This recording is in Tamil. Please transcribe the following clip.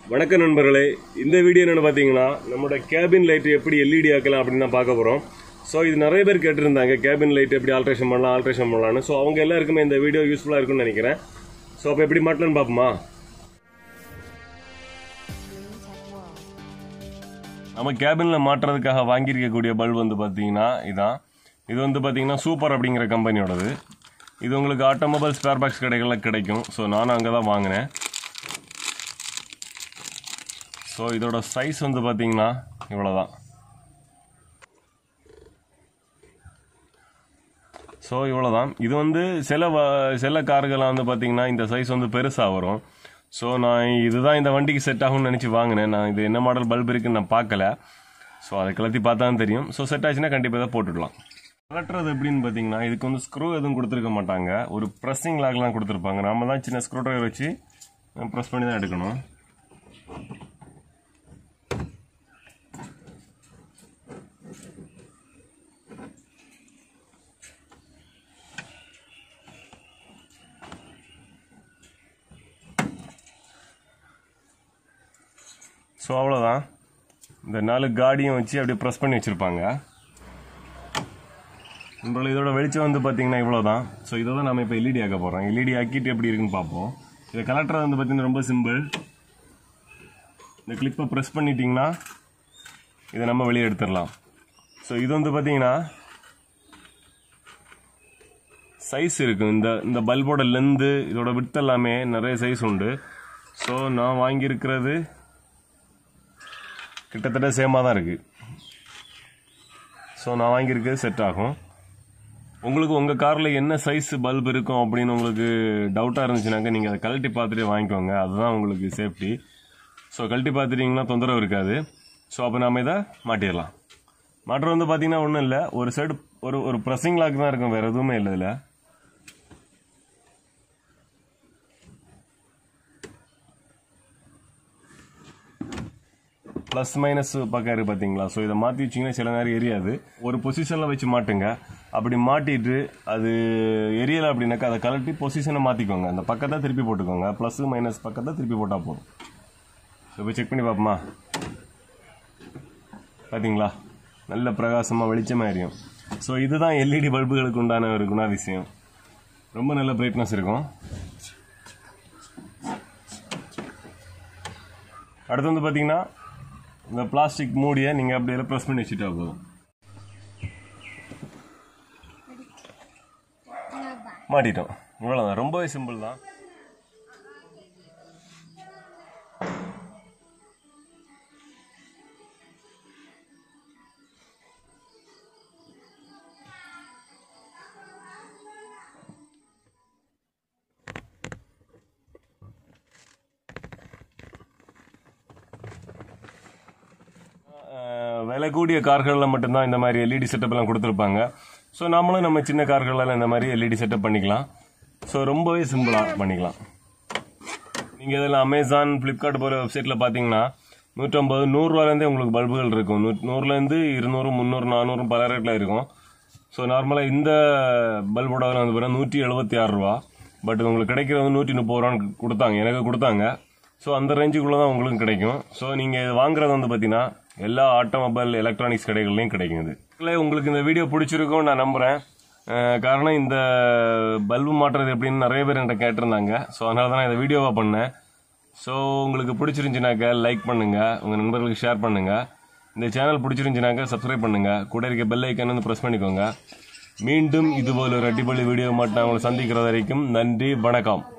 வணக்கம் நண்பர்களே இந்த வீடியோ என்னன்னு பார்த்தீங்கன்னா நம்மளோட கேபின் லைட் எப்படி எல்இடி ஆக்கலாம் அப்படின்னு தான் பார்க்க போகிறோம் ஸோ இது நிறைய பேர் கேட்டிருந்தாங்க கேபின் லைட் எப்படி ஆல்ட்ரேஷன் பண்ணலாம் ஆல்ட்ரேஷன் பண்ணலாம்னு ஸோ அவங்க எல்லாருக்குமே இந்த வீடியோ யூஸ்ஃபுல்லாக இருக்கும்னு நினைக்கிறேன் ஸோ அப்போ எப்படி மாட்டலாம்னு பார்ப்போமா நம்ம கேபினில் மாட்டுறதுக்காக வாங்கியிருக்கக்கூடிய பல்ப் வந்து பார்த்தீங்கன்னா இதான் இது வந்து பார்த்தீங்கன்னா சூப்பர் அப்படிங்கிற கம்பெனியோடது இது உங்களுக்கு ஆட்டோமொபைல் ஸ்பேர் பாக்ஸ் கடைகளில் கிடைக்கும் ஸோ நானும் அங்கே தான் வாங்கினேன் ஸோ இதோட சைஸ் வந்து பார்த்தீங்கன்னா இவ்வளோதான் ஸோ இவ்வளோதான் இது வந்து சில வ- சில கார்கள்லாம் வந்து பார்த்தீங்கன்னா இந்த சைஸ் வந்து பெருசாக வரும் ஸோ நான் இதுதான் இந்த வண்டிக்கு செட் ஆகும்னு நினச்சி வாங்கினேன் நான் இது என்ன மாடல் பல்ப் இருக்குன்னு நான் பார்க்கல ஸோ அதை கலத்தி பார்த்தா தான் தெரியும் ஸோ செட் ஆச்சுன்னா கண்டிப்பாக இதை போட்டுடலாம் கலட்டுறது எப்படின்னு பார்த்தீங்கன்னா இதுக்கு வந்து ஸ்க்ரூ எதுவும் கொடுத்துருக்க மாட்டாங்க ஒரு ப்ரெஸ்ஸிங் லாக்லாம் கொடுத்துருப்பாங்க நாம தான் சின்ன ஸ்க்ரூ ட்ரைவர் வச்சு ப்ரெஸ் பண்ணி தான் எடுக்கணும் ஸோ அவ்வளோதான் இந்த நாலு காடியும் வச்சு அப்படியே ப்ரெஸ் பண்ணி வச்சுருப்பாங்க நம்மள இதோட வெளிச்சம் வந்து பார்த்தீங்கன்னா இவ்வளோ தான் ஸோ இதை தான் நம்ம இப்போ எல்இடி ஆக்க போகிறோம் எல்இடி ஆக்கிட்டு எப்படி இருக்குன்னு பார்ப்போம் இதை கலெக்டர் வந்து பார்த்தீங்கன்னா ரொம்ப சிம்பிள் இந்த கிளிப்பை ப்ரெஸ் பண்ணிட்டீங்கன்னா இதை நம்ம வெளியே எடுத்துடலாம் ஸோ இது வந்து பார்த்தீங்கன்னா சைஸ் இருக்கும் இந்த இந்த பல்போட லென்த்து இதோட விட்த் எல்லாமே நிறைய சைஸ் உண்டு ஸோ நான் வாங்கியிருக்கிறது கிட்டத்தட்ட சேமாக தான் இருக்குது ஸோ நான் வாங்கியிருக்கிறது செட் ஆகும் உங்களுக்கு உங்கள் காரில் என்ன சைஸ் பல்ப் இருக்கும் அப்படின்னு உங்களுக்கு டவுட்டாக இருந்துச்சுனாக்கா நீங்கள் அதை கழட்டி பார்த்துட்டு வாங்கிக்கோங்க அதுதான் உங்களுக்கு சேஃப்டி ஸோ கழட்டி பார்த்துட்டிங்கன்னா தொந்தரவு இருக்காது ஸோ அப்போ நம்ம இதை மாட்டிடலாம் மாட்டுறது வந்து பார்த்தீங்கன்னா ஒன்றும் இல்லை ஒரு சைடு ஒரு ஒரு ப்ரெஸ்ஸிங் லாக் தான் இருக்கும் வேறு எதுவுமே இல்லை இதில் ப்ளஸ் மைனஸ் பக்கம் இருக்குது பார்த்தீங்களா ஸோ இதை மாற்றி வச்சிங்கன்னா சில நேரம் எரியாது ஒரு பொசிஷனில் வச்சு மாட்டுங்க அப்படி மாட்டிட்டு அது எரியலை அப்படின்னாக்கா அதை கலட்டி பொசிஷனை மாற்றிக்கோங்க அந்த பக்கத்தை திருப்பி போட்டுக்கோங்க ப்ளஸ் மைனஸ் பக்கத்தை திருப்பி போட்டால் போதும் ஸோ இப்போ செக் பண்ணி பார்ப்போமா பார்த்தீங்களா நல்ல பிரகாசமாக வெளிச்சமாக எரியும் ஸோ இதுதான் எல்இடி பல்புகளுக்கு உண்டான ஒரு குணாதிசயம் ரொம்ப நல்ல பிரைட்னஸ் இருக்கும் அடுத்து வந்து பார்த்தீங்கன்னா இந்த பிளாஸ்டிக் மூடியை நீங்கள் அப்படியே ப்ரெஸ் பண்ணி வச்சுட்டா போதும் மாட்டிட்டோம் இவ்வளோதான் ரொம்பவே சிம்பிள் தான் அஹ், விலை கூடிய கார்களில் மட்டும்தான் இந்த மாதிரி எல்இடி செட்டப் எல்லாம் கொடுத்துருப்பாங்க ஸோ நாமளும் நம்ம சின்ன கார்களெல்லாம் இந்த மாதிரி எல்இடி செட்டப் பண்ணிக்கலாம் ஸோ ரொம்பவே சிம்பிளாக பண்ணிக்கலாம் நீங்கள் இதில் அமேசான் ஃப்ளிப்கார்ட் போகிற வெப்சைட்டில் பார்த்தீங்கன்னா நூற்றம்பது நூறுரூவாலேருந்தே உங்களுக்கு பல்புகள் இருக்கும் நூ நூறுலேருந்து இருநூறு முந்நூறு நானூறு பல ரேட்டில் இருக்கும் ஸோ நார்மலாக இந்த பல்போட விலை வந்து பார்த்தீங்கன்னா நூற்றி எழுபத்தி ஆறு ரூபா பட் உங்களுக்கு கிடைக்கிறது வந்து நூற்றி முப்பது ரூபான்னு கொடுத்தாங்க எனக்கு கொடுத்தாங்க ஸோ அந்த ரேஞ்சுக்குள்ளே தான் உங்களுக்கு கிடைக்கும் ஸோ நீங்கள் இது வாங்குறது வந்து பார்த்தீங்கன்னா எல்லா ஆட்டோமொபைல் எலக்ட்ரானிக்ஸ் கடைகள்லையும் கிடைக்கும் இது மக்களே, உங்களுக்கு இந்த வீடியோ பிடிச்சிருக்கும் நான் நம்புகிறேன் அஹ் காரணம் இந்த பல்பு மாட்டுறது எப்படின்னு நிறைய பேர் என்கிட்ட கேட்டிருந்தாங்க ஸோ அதனால தான் நான் இந்த வீடியோவாக பண்ணேன் ஸோ உங்களுக்கு பிடிச்சிருந்துச்சுனாக்க லைக் பண்ணுங்கள் உங்கள் நண்பர்களுக்கு ஷேர் பண்ணுங்கள் இந்த சேனல் பிடிச்சிருந்துச்சுனாக்க சப்ஸ்கிரைப் பண்ணுங்கள் கூட இருக்க பெல் ஐக்கான் வந்து ப்ரெஸ் பண்ணிக்கோங்க மீண்டும் இதுபோல் ஒரு அடிப்படை வீடியோ மட்டும் நான் உங்களை சந்திக்கிற வரைக்கும் நன்றி வணக்கம்